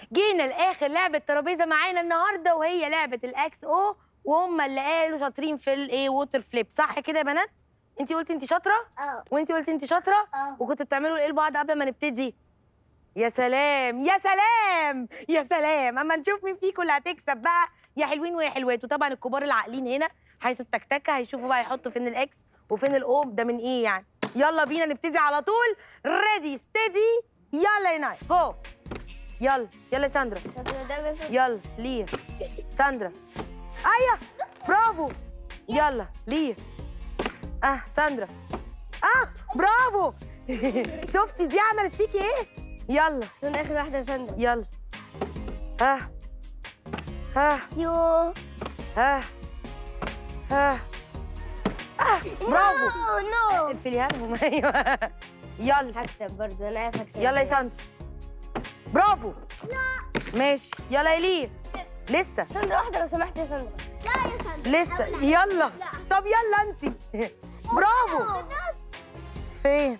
جينا لاخر لعبه ترابيزه معانا النهارده وهي لعبه الاكس او وهم اللي قالوا شاطرين في الايه ووتر فليب صح كده يا بنات انت قلتي انت شاطره اه وانت قلتي انت شاطره اه وكنتوا بتعملوا ايه لبعض قبل ما نبتدي يا سلام يا سلام يا سلام اما نشوف مين فيكم اللي هتكسب بقى يا حلوين ويا حلوات وطبعا الكبار العاقلين هنا حيث التكتكه هيشوفوا بقى يحطوا فين الاكس وفين الاو ده من ايه يعني يلا بينا نبتدي على طول ريدي ستيدي يلا يا ناي جو يلا يلا يا ساندرا طب ده بس يلا ليا ساندرا ايوه برافو يلا ليا اه ساندرا اه برافو شفتي دي عملت فيكي ايه يلا استنى اخر واحده سندرا يلا ها ها يو ها ها آه برافو نو اقفليها لهم ايوه يلا هكسب برضه انا عارف هكسب يلا يا ساندرا برافو ماشي يلا يا ليه لسه سندرا واحده لو سمحت يا سندرا لا يا سندرا لسه يلا طب يلا انت برافو فين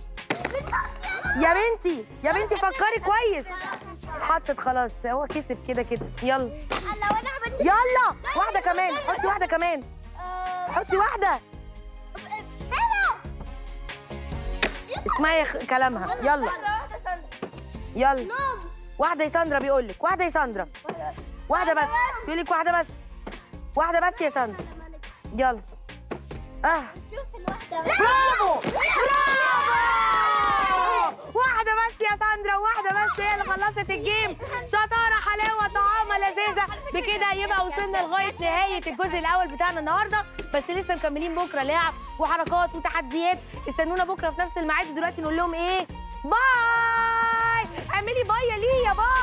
يا بنتي يا بنتي فكري كويس حطت خلاص هو كسب كده كده يلا لو انا عملت يلا واحده كمان حطي واحده كمان حطي واحده اسمعي خ- كلامها يلا واحده سندرا يلا واحده يا ساندرا بيقول لك واحده يا ساندرا واحده بس بيقول لك واحده بس واحده بس يا ساندرا يلا اه شوف الواحده برافو برافو واحدة بس يا ساندرا واحدة بس هي اللي خلصت الجيم شطارة حلاوة طعامة لذيذة بكده يبقى وصلنا لغاية نهاية الجزء الأول بتاعنا النهاردة بس لسه مكملين بكرة لعب وحركات وتحديات استنونا بكرة في نفس الميعاد ودلوقتي نقول لهم إيه باي اعملي باي يا ليا باي